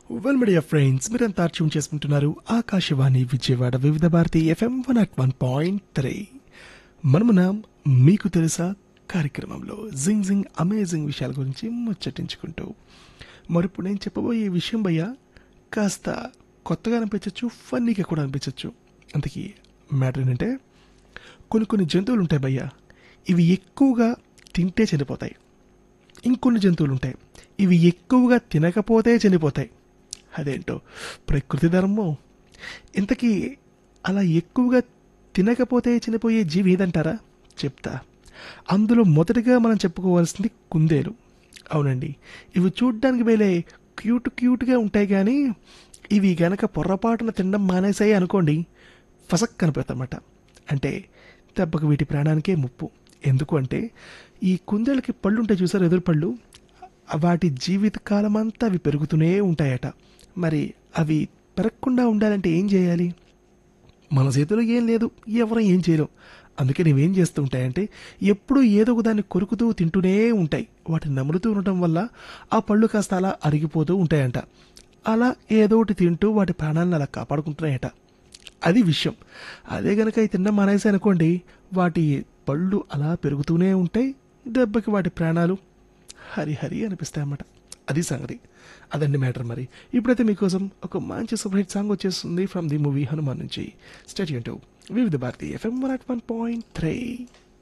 well media friends మీరంతా tune చేసుకుంటున్నారు Akashvani Vijayawada Vividh Bharati FM one at one point three మనమున మీకు తెలుసా కార్యక్రమంలో జింగ్ జింగ్ అమేజింగ్ విషయాల గురించి ముచ్చటించుకుంటూ మరి ఇప్పుడు నేను చెప్పబోయే విషయం భయ్య కాస్త కొత్తగా అనిపించవచ్చు ఫన్నీగా కూడా అనిపించవచ్చు అందుకే మ్యాటర్ ఏంటంటే కొన్ని కొన్ని జంతువులు ఉంటాయి భయ్య ఇవి ఎక్కువగా తింటే చనిపోతాయి ఇంకొన్ని జంతువులు ఉంటాయి ఇవి ఎక్కువగా తినకపోతే చనిపోతాయి అదేంటో ప్రకృతి ధర్మం ఇంతకీ అలా ఎక్కువగా తినకపోతే చనిపోయే జీవి ఏదంటారా చెప్తా అందులో మొదటిగా మనం చెప్పుకోవాల్సింది కుందేలు అవునండి ఇవి చూడ్డానికి వేలే క్యూట్ క్యూట్గా ఉంటాయి కానీ ఇవి గనక పొర్రపాటున తినడం మానేసాయి అనుకోండి ఫసక్ కనిపెడతామట అంటే దెబ్బకు వీటి ప్రాణానికే ముప్పు ఎందుకు అంటే ఈ కుందేలకి పళ్ళు ఉంటాయి చూసారు ఎదురు పళ్ళు వాటి జీవిత కాలం అంతా అవి పెరుగుతూనే ఉంటాయట మరి అవి పెరగకుండా ఉండాలంటే ఏం చేయాలి మన చేతిలో ఏం లేదు ఎవరు ఏం చేయలేం అందుకే నువ్వేం చేస్తూ ఉంటాయంటే ఎప్పుడూ ఏదో ఒక దాన్ని కొరుకుతూ తింటూనే ఉంటాయి వాటిని నములుతూ ఉండటం వల్ల ఆ పళ్ళు కాస్త అలా అరిగిపోతూ ఉంటాయంట అలా ఏదో ఒకటి తింటూ వాటి ప్రాణాలను అలా కాపాడుకుంటున్నాయట అది విషయం అదే గనక ఈ తిన్న మానేసి అనుకోండి వాటి పళ్ళు అలా పెరుగుతూనే ఉంటాయి దెబ్బకి వాటి ప్రాణాలు హరి హరి అనిపిస్తాయి అన్నమాట అది సంగతి అదండి మ్యాటర్ మరి ఇప్పుడైతే మీకోసం ఒక మంచి సూపర్ హిట్ సాంగ్ వచ్చేస్తుంది ఫ్రమ్ ది మూవీ హనుమాన్ నుంచి stay tuned to Vividh Bharati FM one at one point three